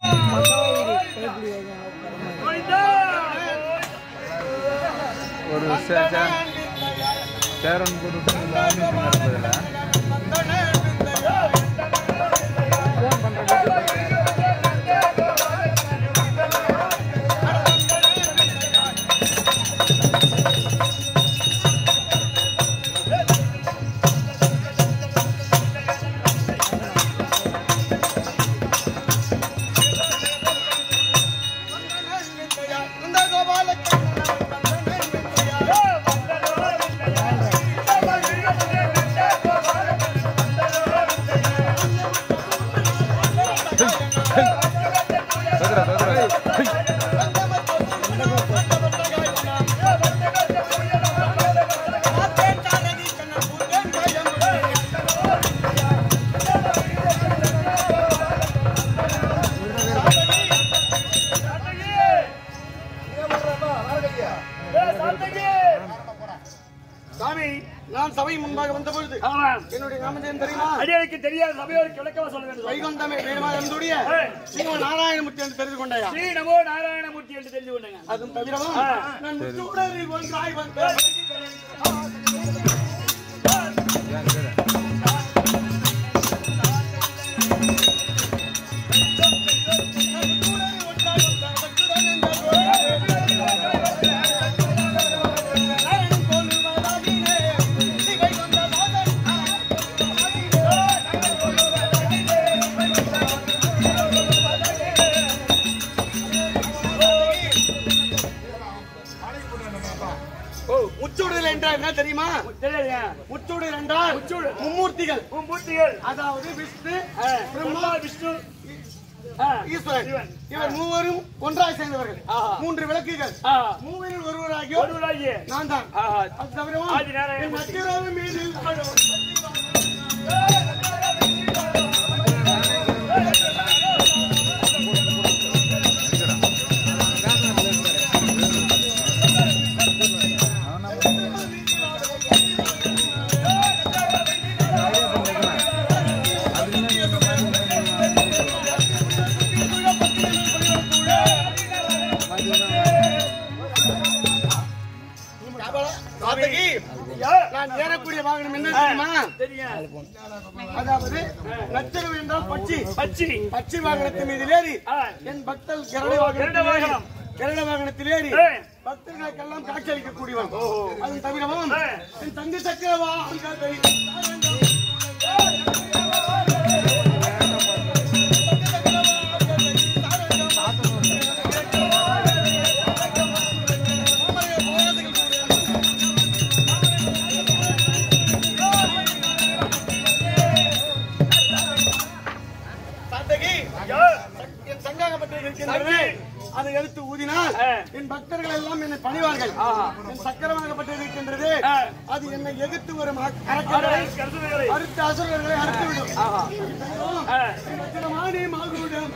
ஒரு சே- சே- சேரன் போட்டு நடப்பதில்ல சதுரா சதுரா சாமி நான் சபை முன்பாக வந்த பொழுது ஆமாம் என்னுடைய நாமதேன் தெரியுமா அடியாருக்கு தெரியாத சபையோருக்கு விளக்கமா சொல்ல வேண்டும் வைகுண்டமே வேணுமா என்னுடைய ஸ்ரீமன் நாராயணமூர்த்தி என்று தெரிந்து கொண்டாயா ஸ்ரீ நமோ நாராயணமூர்த்தி என்று தெரிந்து கொண்டேங்க அதுவும் தவிரவும் ஆ. நான் முச்சூடரில் ஒன்றாய் வந்தேன் ஓ முச்சூடல் என்றால் என்ன தெரியுமா தெரியாதுங்க முச்சூடல் என்றால் முச்சூடு. மும்மூர்த்திகள் உன் மூர்த்திகள் அதாவது விஷ்ணு ஆ, பிரம்மா பிரம்மா விஷ்ணு ஆ, ஈஸ்வரன் சிவன். இவர் மூவரும் ஒன்றாய் சேர்ந்தவர்கள் ஆஹா. மூன்று விளக்குகள் ஆ, மூவரில் ஒருவராகிய ஒருவராகிய நான் தான் ஆஹா, அது தவிரவும் ஆதி நாராயண என் மூர்த்தி. நட்சத்திர மீது காதகி, ஐயா, நான் ஏறக்கூடிய வாகனம் என்ன தெரியுமா தெரியும் அதாவது நச்சரவு என்றால் பட்சி பச்சி பட்சி வாகனத்தின் மீது ஏறி ஆ, என் பக்தல் கரடி கருட வாகனத்தில் ஏறி வாகனம். கரட வாகனத்தில் ஏறி ஏ. பக்தர்களுக்கெல்லாம் காட்சி அளிக்கக்கூடியவன் அது தவிரவும் ஆ. என் தந்தை சக்கரவா சாத்தகி ஐயா, என் சங்காகப்பட்டு இருக்கின்றது அதை எடுத்து ஊதினால் ஆ. என் பக்தர்கள் எல்லாம் என்னை பணிவார்கள் ஆஹா. என் சக்கரமாகப்பட்டு இருக்கின்றது ஆ. அது என்னை எதிர்த்து வரும் அக்- அரக்கர்களை கருத்துகளை அறுத்து அசுரர்களை அறுத்துவிடும் ஆஹா. ஆ, ரத்தினமானி மாகுடம்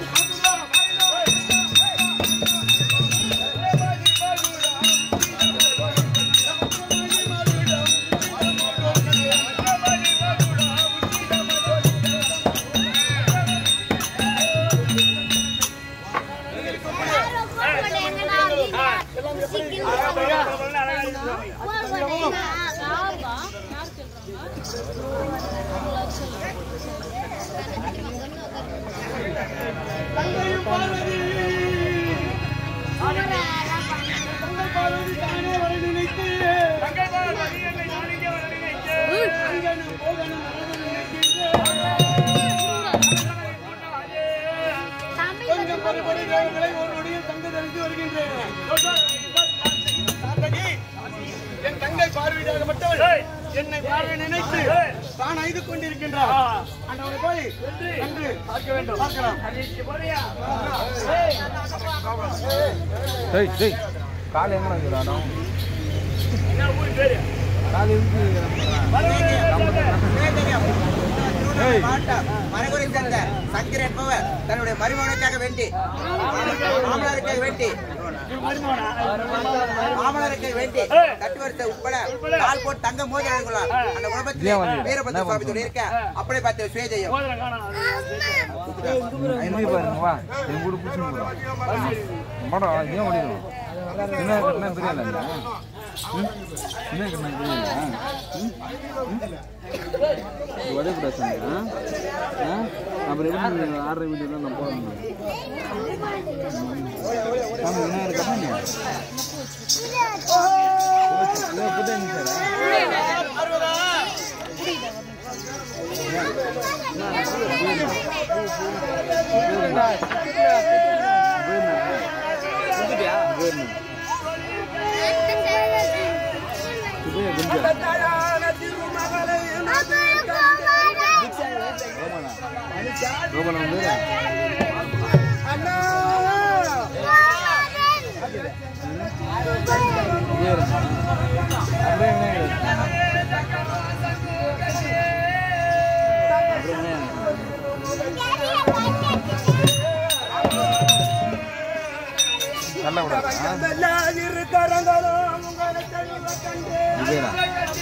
அழகா இருக்கு சாமி. தங்கையும் பார்வதி தங்கள் பார்வதி தானே வர நினைத்து தங்கள் பார்வதி என்னை நாடிக்க வர நினைத்து. அங்கனும் போகணும் வரணும் நினைக்கின்றேன். கொஞ்சம் பருப்படி தேவர்களை ஒரு நொடியில் தங்க தரித்து வருகின்றேன் சாத்தகி, என் தங்கை பார்வையாக மட்டும் ஏய், என்னை பார்வை நினைத்து ஏய். தான் ஐது கொண்டிருக்கின்றார் ஆ, அண்ணவனை போய் சென்று கண்டு பார்க்க வேண்டும் பார்க்கலாம் அன்னைக்கு போறியா? டேய் டேய் கால் எங்க வைக்கிறானோ என்ன ஊர் பேரு? கால் இருக்கு வரவே இல்லை. ஏய். மாவட்டம் மரகுரை சேர்ந்த சங்கர் என்பவர் தன்னுடைய மருமகனுக்காக வேண்டி மாமனாருக்காக வேண்டி மாமனாருக்காக வேண்டி கட்டுவரத்தை உட்பட கால் போட்டு தங்க மோதிரம் எடுக்கலாம் அந்த குடும்பத்திலே ஏன் வந்து? வீரபத்திர சுவாமி துணை இருக்க அப்படியே பார்த்து சுயஜெயம் இங்கே பாருங்க வா என் கூட பிடிச்சி மாடா ஏன் ஓடிடும் என்ன கட்டினா தெரியல இல்ல ம்? என்ன கட்டினா தெரியல ம்? ம்? இது உடையக்கூடாது சாமி, ஆ? ஆ? அப்புறம் எப்படி நீ ஆடுற வீடியோலாம் நான் போட முடியும் சாமி விநாயகர் கட்டினா புத்தகம் சார் கோபாலம் வந்து அப்படியே விநாயகர் நல்ல விடாது இதேதான்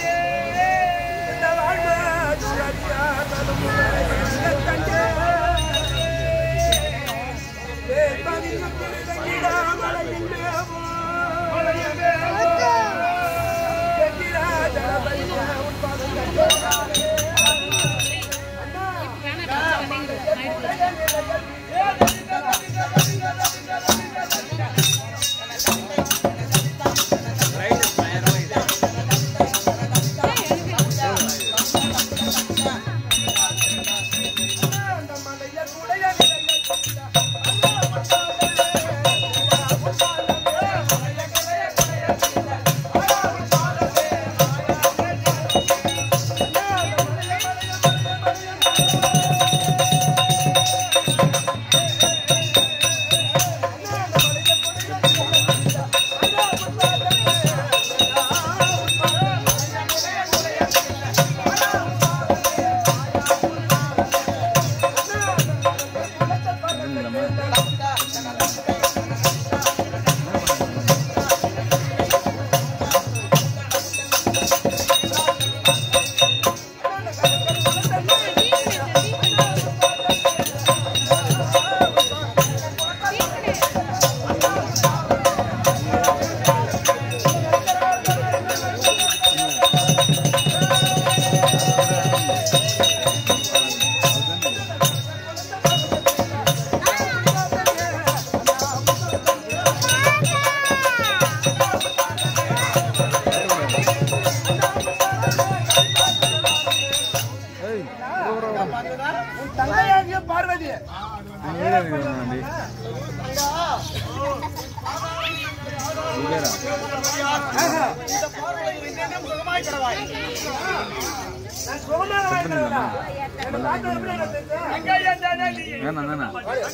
ஏய் வர வர வர உன் தங்கையாகிய பார்வதி வீடியோ எடுக்கணும் இதேடா இந்த பார்வதி என்னென்ன சுகமாய் கிடவாய் நான் சுகமாக கட்டுனீங்களா என்னை பார்த்து எப்படி எனக்கு தெரியும்? வேணாம் வேணாம்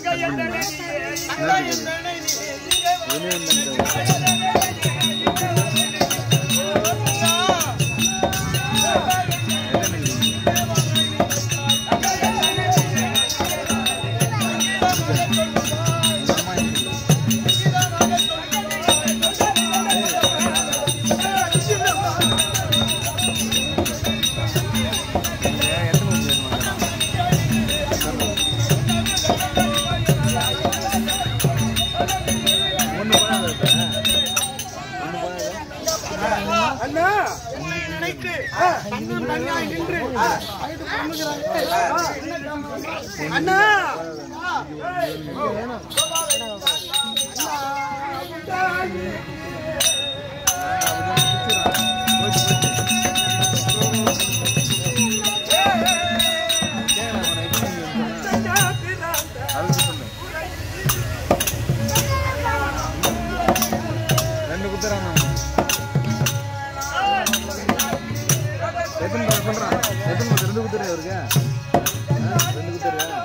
அண்ணா உன்னை நினைத்து அண்ணன் தங்காய் நின்று அழைத்து பண்ணுகிறார்கள். அண்ணா அதுக்கு சொல்லு ரெண்டு குத்துறாங்க எத்தனை பேர் சொல்றான் எத்தனை பேர் ரெண்டு குத்துறேன் அவருக்கு ஆ, ரெண்டு குத்துறியா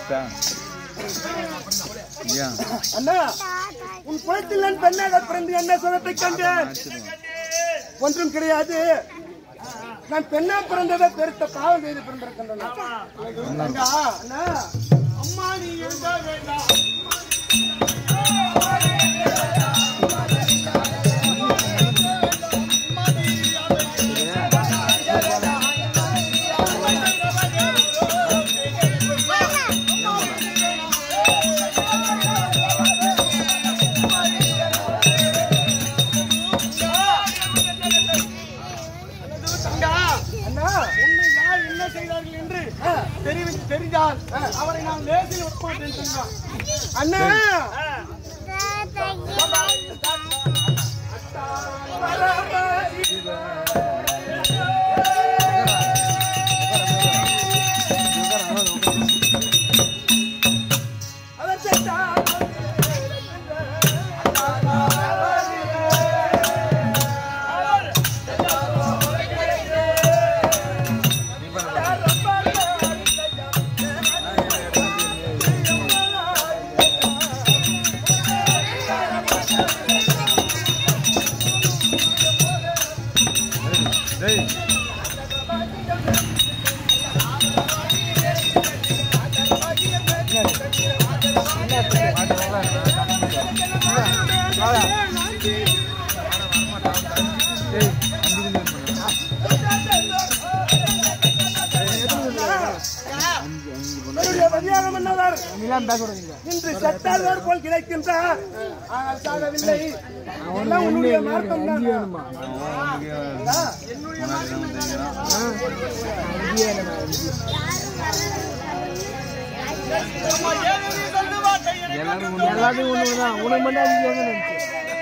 வச்சுட்டா ஏன் அண்ணா உன் குளத்தில் நான் பெண்ணாக பிறந்து என்ன சுகத்தை கண்டேன் ஒன்றும் கிடையாது நான் பெண்ணா பிறந்ததை பெருத்த பாவம் செய்து பிறந்திருக்கின்றன அண்ணா, அண்ணா அம்மா நீ எழுத வேண்டாம் அண்ணா, அண்ணா உன்னை யார் என்ன செய்தார்கள் என்று தெரிவி தெரிந்தால் அவரை நான் லேசில் விடமாட்டேன் சொன்னான். அண்ணா டேய் என்னுடைய மதியாக மன்னவர் இன்று சட்டாளர் போல் கிடைக்கின்றார் ஆனால் சாகவில்லை எல்லாம் உன்னுடைய மார்க்கம் தான் எல்லாத்தையும் ஒண்ணு தான் உனக்கு மட்டும் அஞ்சு வந்து நினைச்சு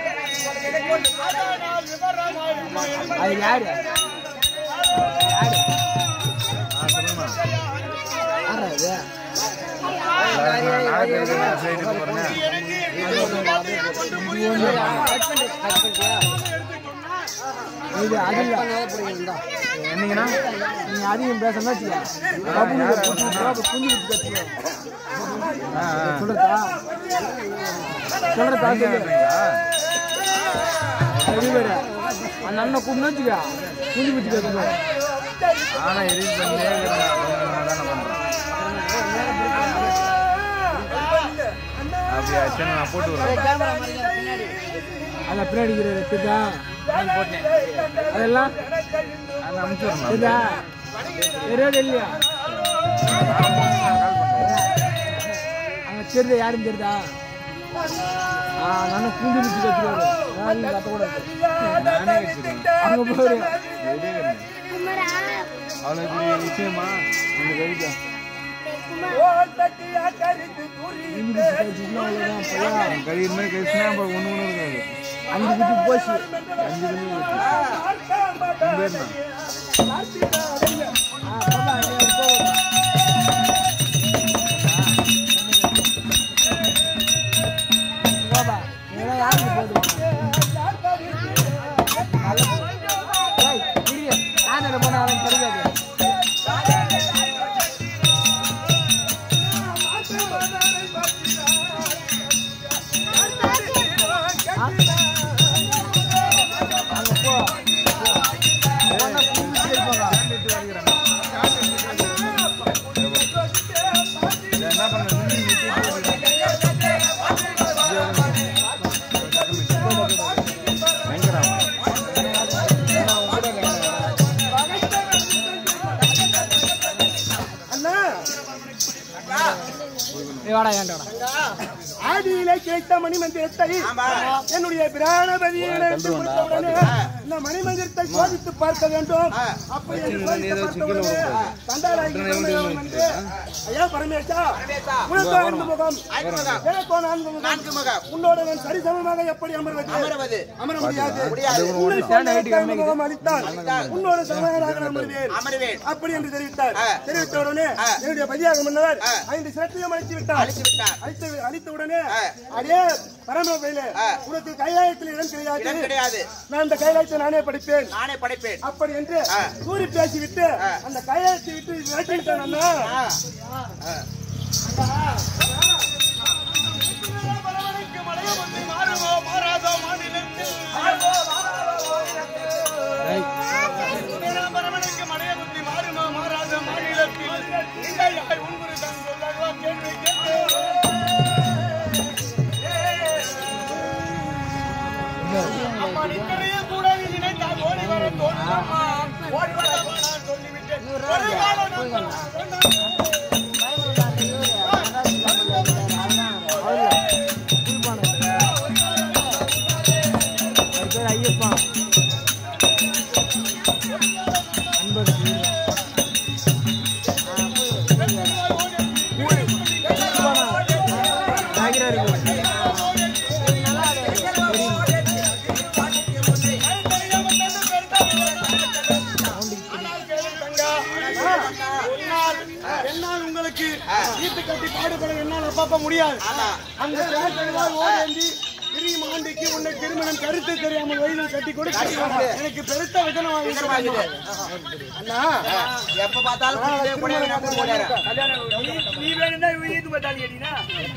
அது யாரு யாரு யாரா இது இது அதிகம் என்னங்கண்ணா நீங்க அதிகம் பேசணும் வச்சுக்க புஞ்சு குத்து ஆ, ஆ. சொல்றதா சொல்றதா சொல்லு சரி வேறு அந்த அண்ணன் கூப்பிட்டு வச்சுக்க புஞ்சு குத்தி பேசணும் ஆனா எடிட் பண்ணே தானே பண்றேன் அப்படியா சரி நான் போட்டு விடுறேன் அதை பின்னாடி திட்டா அதெல்லாம் அதை அனுப்பிச்சு விடுறேன் தெரியுதா தெரியாது இல்லையா அங்க தெரியுதா யாரும் தெரியுதா ஆ நானும் கூண்டி வச்சு கத்துருவாரு யாரும் கத்தக்கூடாது நானே வச்சுருவேன் அங்க போயிரு அவ்வளோ பெரிய விஷயமா இந்த கவிதை கறி மாதிரி கழிச்சுனா அப்புறம் ஒன்று ஒன்று இருக்காது அஞ்சு குட்டி போச்சு அஞ்சு மணி உன் பேர் என்ன? ஆ, பாப்பா, இங்க போ. பாப்பா, இதெல்லாம் யாருக்கு போகுது? ஏய், இரு. நான் என்ன பண்ண அவனுக்கு கிடைக்காது. அங்க போ. அவன் தான் குடிச்சிட்டு இருப்பாங்க. இதை என்ன பண்ணுறது பயங்கரம் அண்ணா ஏய், வாடா ஏன்டா வாடா. ஆதியிலே கேட்ட மணிமந்திரத்தை என்னுடைய பிராணபதியை எடுத்து கொடுத்தவுடனே இந்த மணிமந்திரத்தை சோதித்து பார்க்க வேண்டும் அப்படி என்று சோதித்து பார்த்தவுடனே தண்டாராகி பிரம்மதேவன் வந்து, ஐயா பரமேஷா உனக்கு ஐந்து முகம் எனக்கோ நான்கு முகம் நான்கு முகம் உன்னோட நான் சரிசமமாக எப்படி அமர்வது அமர்வது அமர முடியாது முடியாது. உன்னை போன்ற ஐந்து முகம் அளித்தால் உன்னோட சமயராக நான் அமர்வேன் அமர்வேன் அப்படி என்று தெரிவித்தார் ஆ. தெரிவித்த உடனே ஆ. என்னுடைய பதியாக முன்னவர் ஆ. ஐந்து சிரத்தையும் அழித்து விட்டார் அழித்து விட்டார் அழித்து அழித்த உடனே ஆ. அதே பரமபையில ஆ. உனக்கு கைலாயத்தில் இடம் இடம் கிடையாது கிடையாது நான் அந்த கைலாயத்தை நானே படிப்பேன் நானே படைப்பேன் அப்படி என்று ஆ. கூறி பேசிவிட்டு அந்த கைலாயத்தை விட்டு விரட்டி விட்டான் அண்ணா ஆ. பரவனுக்கு மலைய வந்து மாறுமோ மாறாதோ மாநிலத்தில் பரவனுக்கு மலைய புத்தி மாறுமோ மாறாதோ மாநிலத்தில் இந்த யாழ் உன்புரு தான் சொல்லவா கேள்வி அம்மா நிற்கவே கூடாது நினைத்தால் ஓடி வர தோணுதம்மா ஓடி வர நான் சொல்லிவிட்டேன் ஒரு காலம் நான் அது பேர் ஐயப்பா அன்பர் என்னால் உங்களுக்கு வீட்டு கட்டி பாடுபட என்னால் அப்பப்ப முடியாது அந்த கிணற்றெல்லாம் ஓடி திரியும் ஆண்டுக்கு உன்னை திருமணம் கருத்து தெரியாமல் வயதில் கட்டி கொடுக்க எனக்கு பெருத்த விதனமாக அண்ணா எப்ப பார்த்தாலும் குடிச்சிட்டே கூட வேணாம் கூட ஓடாரு. நீ வேணும்னா இது பார்த்தாலும் கேட்டீங்கன்னா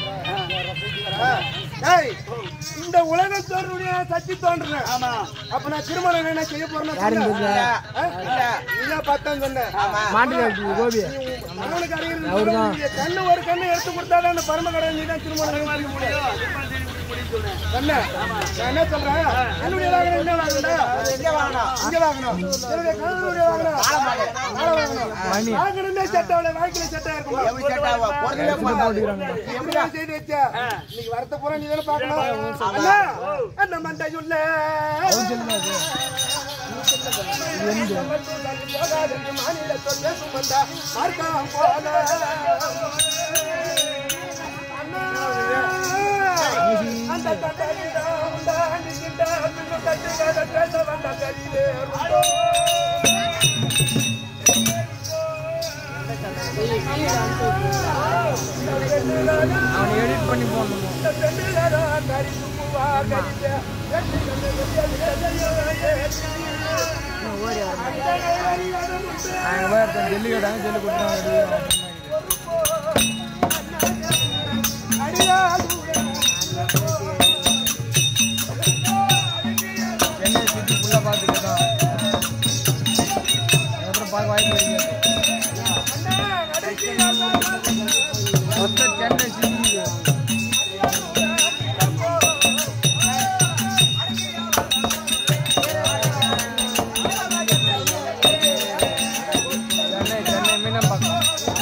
ஏய், இந்த உலகம் தோன்றுடைய சக்தி தோன்றுனேன் ஆமா அப்ப நான் திருமணம் என்ன செய்ய போறேன்னு யாரும் சொல்லு. தெரியல. ஆ? நீதான் பார்த்தேன்னு சொன்ன மாட்டு கோபி அவனுக்கு அறிகிறது அவர்தான். நீங்க கண்ணு ஒரு கண்ணு எடுத்து கொடுத்தாதான் அந்த பரம கடவுள் நீ தான் திருமணம் பண்ண முடியும் கண்ணு நான் என்ன சொல்றேன் என்னுடைய வாகனம் என்ன வாங்கண்டா எங்க வாங்கணும்? இங்க வாங்கணும் என்னுடைய கணவனுடைய வாகனம் நாளை வாங்கணும் வாங்கணுமே சட்டை வாய்க்கில சட்டை இருக்கும் எப்படி set ஆகும்? பொறுமையா போகாது. எப்படியா செய்து வச்ச? இன்னைக்கு வரத்த பூரா நீ தானே பார்க்கணும். அண்ணா, அந்த மண்டையுள்ள மாநிலத்தோர் பேசும் வந்தா, மார்க்கம் போல. அண்ணா, அந்த தட்டையில உண்டா, நிக்கிட்ட பின்னு தட்டுகளை பேச வந்த கையிலே உண்டோ. அவனை எடிட் பண்ணி போடணும் இந்த பெண்ணிலரா கரித்து பூவா கரித்த, வெற்றி கண்டு ஓடி வர நாங்கள் போய் ஒருத்தன் ஜெல்லி கேட்டாங்க ஜெல்லி கொடுத்தாங்க சென்னை சிட்டி ஃபுல்லாக பார்த்துக்கிட்டோம் அப்புறம் பார்க்க வாய்ப்பு கிடைக்காது மொத்த சென்னை சிட்டி சென்னை சென்னை மீனம்பாக்கம்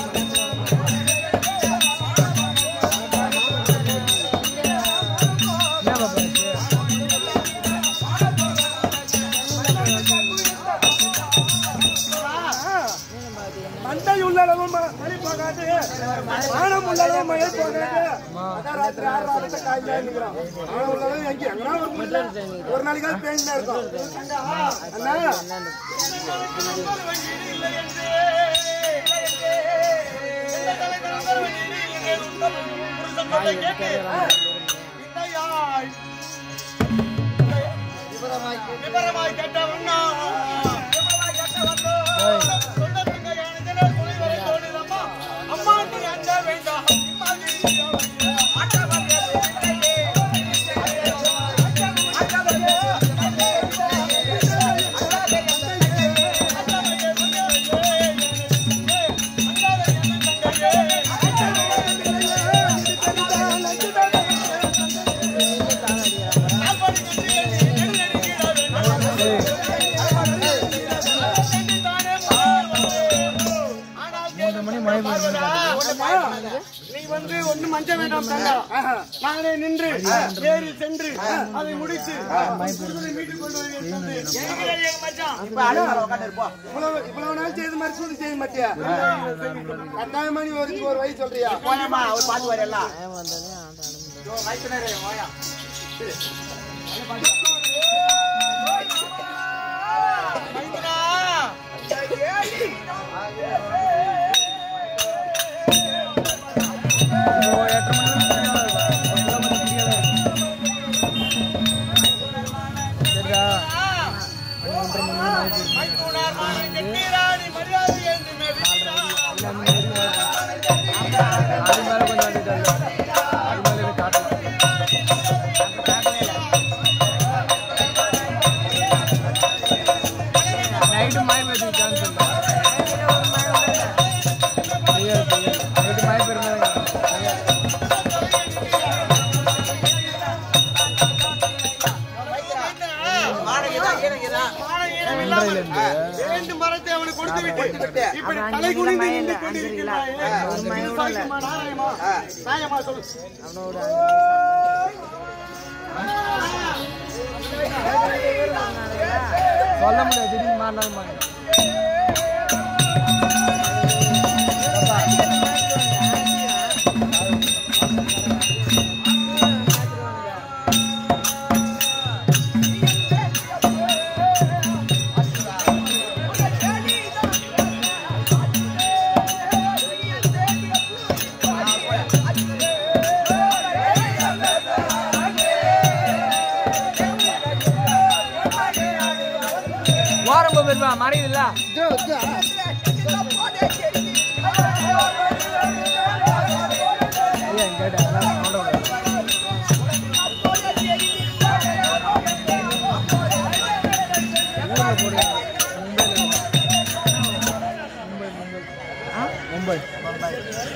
என்ன பாப்பா மண்டை உள்ளளவும் ம- மழை போகாது வானம் உள்ளளவும் மழை போகாது அதான் ராத்திரி ஆறு ராத்திரி காய்ச்சா இருக்கிறோம் வானம் உள்ளளவும் எங்க எங்கன்னா ஒரு முடியல ஒரு நாளைக்காவது பேஞ்சுதான் இருக்கும் அண்ணா விவரமாய் கேட்டவண்ணா விவரமாய் கேட்டவண்ணா சொன்னதுங்க எனக்கு துணிவரை தோணுதம்மா அம்மா நீ அஞ்ச வேண்டாம் மூணு மணி மழை பெய்யுது நீ வந்து ஒண்ணு மஞ்ச வேண்டாம் தங்கா நாங்களே நின்று ஏறி சென்று அதை முடிச்சு புருஷனை மீட்டுக் கொண்டு வருகிறேன் இப்ப அடுத்த நாள் உட்கார்ந்து இருப்போம். இவ்வளவு இவ்வளவு நாள் செய்த மாதிரி சூடு செய்ய மாட்டியா கட்டாயமா நீ ஒரு ஒரு வழி சொல்றியா போனேம்மா, அவர் பார்த்து வரலாம் மைத்துனரே வாயா இப்போ எட்டரை மணி நேரம் சரிடா மணி ஒன்றரை மணி நேரம் ஆயிடுச்சு அது மேல தலை குனிந்து நின்று கொண்டிருக்கிறாயே. இது சாய்க்குமா, நாராயமா? நாயமா சொல்லு. சொல்ல முடியாது திடீர்னு மாறினாலும் மாறி ஓரம் போயிருப்பா மறையுதுல்ல ஐயா கேட்டா சொல்ல முடியாது ஊர்ல போடுங்க மும்பை மும்பை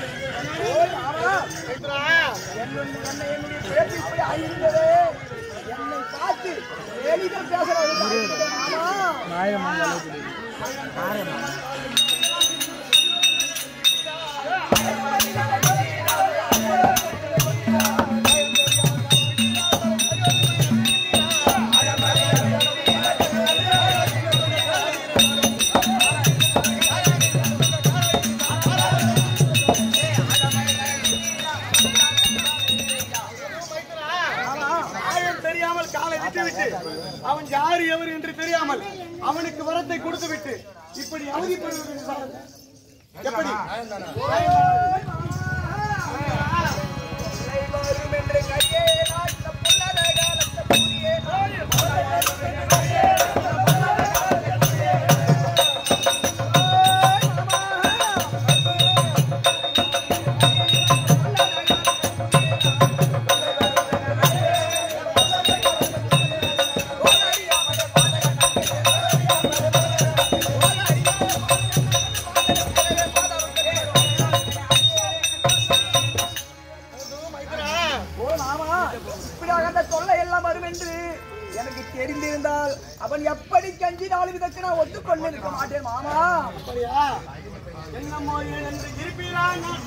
என்னை பார்த்து எளிதில் பேசுறாரு ஆயிரம் மணி அளவுக்கு ஆயிரம் ஆயம் தெரியாமல் காலை விட்டு விட்டு அவன் யார் எவர் என்று தெரியாமல் அவனுக்கு வரத்தை கொடுத்து விட்டு இப்படி அவதிப்படுவது என்றால் எப்படி ஓ மாமா இப்படியாக அந்த தொல்லை எல்லாம் வரும் என்று எனக்கு தெரிந்திருந்தால் அவன் எப்படி கஞ்சினாலும் இதற்கு நான் ஒத்துக்கொண்டு இருக்க மாட்டேன் மாமா அப்படியா என்னமோ என்று இருப்பீரா நான்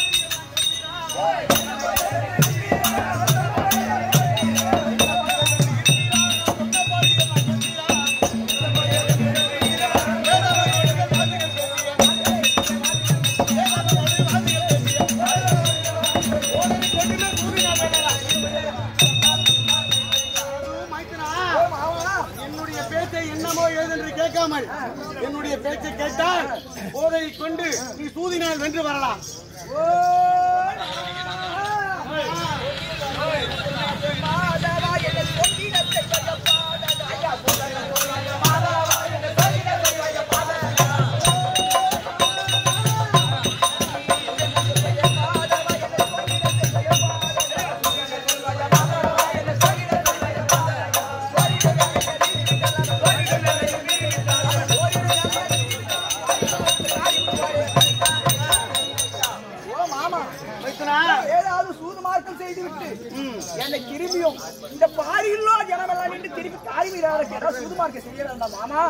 என்னுடைய பேச்சை என்னமோ ஏதென்று கேட்காமல் என்னுடைய பேச்சை கேட்டால் போதையை கொண்டு நீ சூதினால் வென்று வரலாம் ஓ மாமா ஏதாவது சூது மார்க்கம் செய்து விட்டு என்னை திரும்பியும் இந்த பாரியிலோ ஜனமெல்லாம் நின்று திருப்பி காரி மீறாத ஏதாவது சூது மார்க்கம் செய்யறா மாமா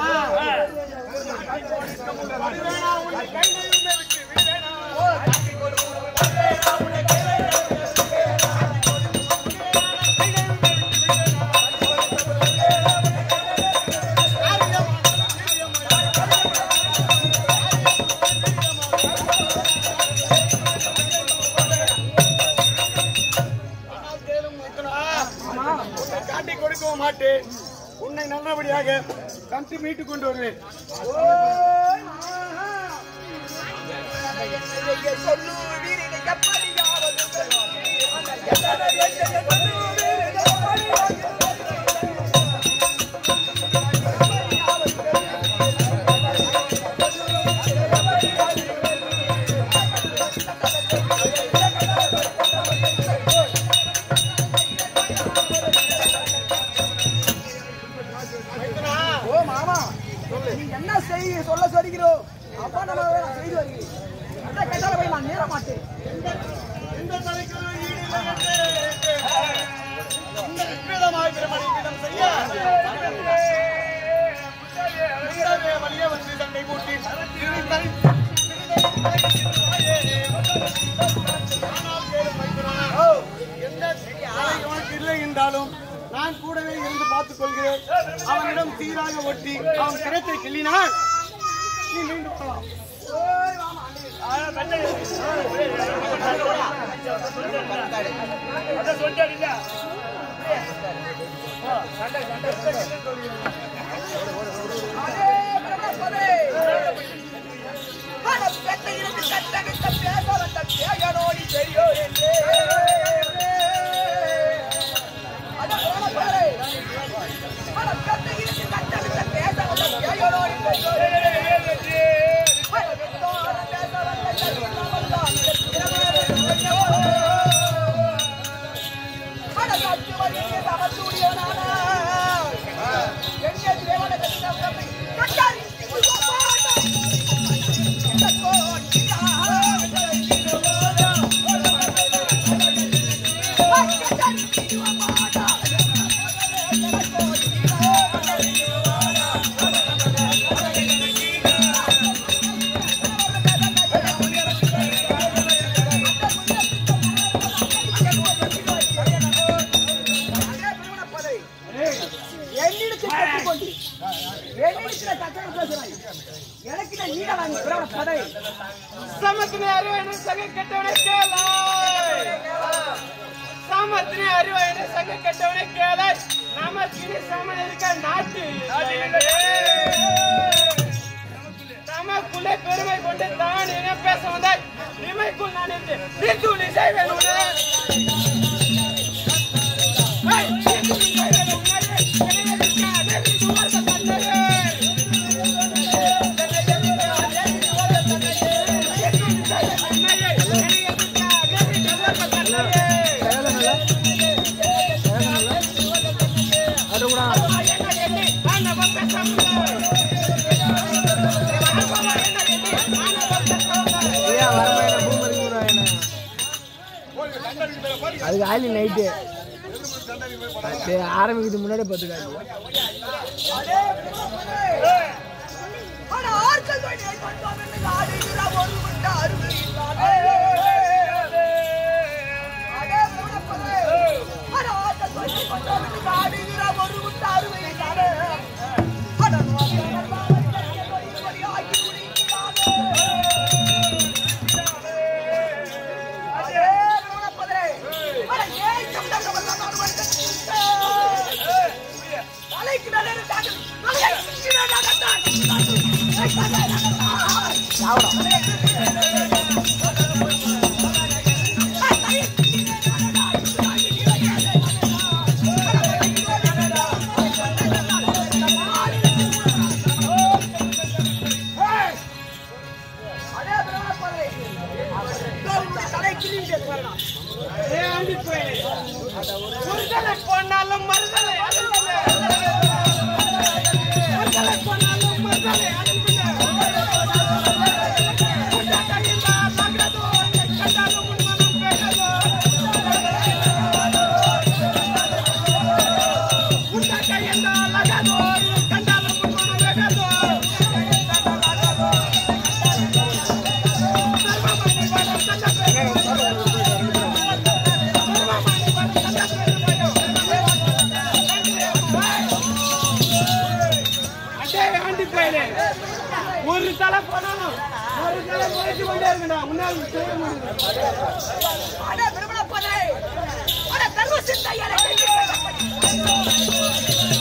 உன்னை காட்டி கொடுக்கவும் மாட்டேன் உன்னை நல்லபடியாக கண்டு மீட்டுக் கொண்டு வருவேன் ஓ மாமா நீ என்ன செய்ய சொல்ல சொல்கிறோ அப்பா நம்ம நான் செய்து வருகிறேன் அந்த கட்டால போய் நான் நேர மாட்டேன் இந்த தலைக்கு ஈடு இல்லை என்று இந்த விபரீதமாய் பிரமணியிடம் செய்ய முன்னவே வழியே வந்து சிறு சண்டை மூட்டி சிறு தலை எந்த தலை உனக்கு இல்லை என்றாலும் நான் கூடவே இருந்து பார்த்துக் கொள்கிறேன் அவனிடம் சீராக ஒட்டி அவன் கிரத்தை கிள்ளினால் நீ மீண்டு போகலாம் என்னிடத்தில் கற்றுக்கொண்டு என்னிடத்தில் கற்றல் பேசுறாய் எனக்கு நான் நீட வாங்கி பிறகு பதவி சமத்தினை அறிவாயின சக கெட்டவனை கேளாய் சாமத்தினை அறிவாயின சக கெட்டவனை கேளாய் நமக்கு சமன் இருக்க நாட்டு தமக்குள்ளே பெருமை கொண்டு தான் என பேச வந்தாய் இமைக்குள் நான் இருந்து சித்துளி செய்வேன் உன்னை. ஏய், சித்துளி செய்வேன் உன்னை. என்னை எதிர்க்காதே, இது வாழ்க்கை தந்தையே. அது கூட ஐயா வரமையில பூமரி அதுக்கு ஆலி நைட்டு சரி ஆரம்பிக்கிறது முன்னாடி பார்த்துக்காது முருகனை கொண்டாலும் மருதலை அழுந்தலை. முருகனை கொண்டாலும் மருதலை அழுந்தலை. உன்னை கையிலா மகளதோ, என்னை கண்டாலும் உன் மனம் பெறதோ. உன்னை கையிலா மகளதோ, என்னை கண்டாலும் உன் மனம் பெறதோ. சர்வமணி வரம் சந்தபேரோ. அடே ஆண்டி பயலே ஒரு தலை போனாலும் ஒரு தலை முறைச்சு கொண்டே இருக்கடா உன்னால் செய்ய முடியும் அட திருமண பதை அட தர்ம சிந்தை எனக்கு